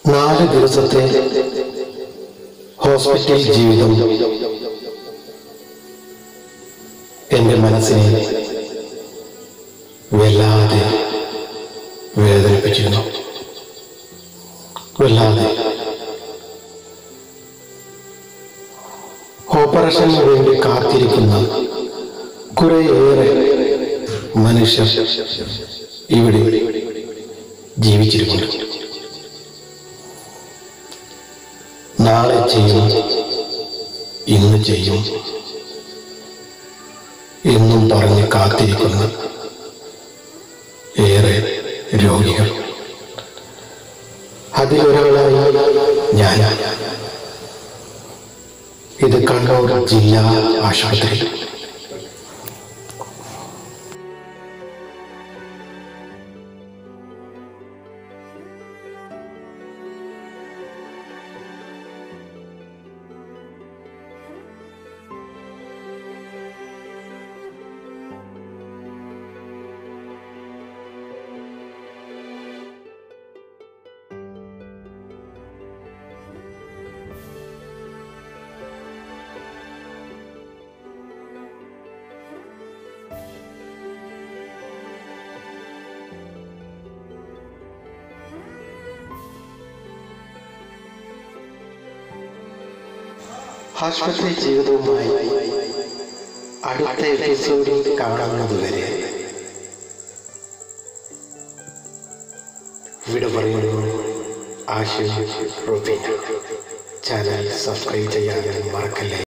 നാല് ദിവസത്തെ ഹോസ്പിറ്റൽ ജീവിതം എന്റെ മനസ്സിനെ വല്ലാതെ വേദനിപ്പിച്ചിരുന്നു വല്ലാതെ ഓപ്പറേഷന് വേണ്ടി കാത്തിരിക്കുന്ന കുറേയേറെ മനുഷ്യർ ഇവിടെ ജീവിച്ചിരിക്കുന്നു നാളെ ചെയ്യും ഇന്ന് ചെയ്യും എന്നും പറഞ്ഞ് കാത്തിരിക്കുന്ന ഏറെ രോഗികൾ അതിലൊരാളായി ഞാൻ ഇത് കണ്ണൂർ ജില്ലാ ആശുപത്രി ആശുപത്രി ജീവിതവുമായി അടുത്ത എപ്പിസോഡിൽ കാണുന്നതുവരെ വിട പറയുന്നു ആശയം റൂബിന ചാനൽ സബ്സ്ക്രൈബ് ചെയ്യാൻ മറക്കല്ലേ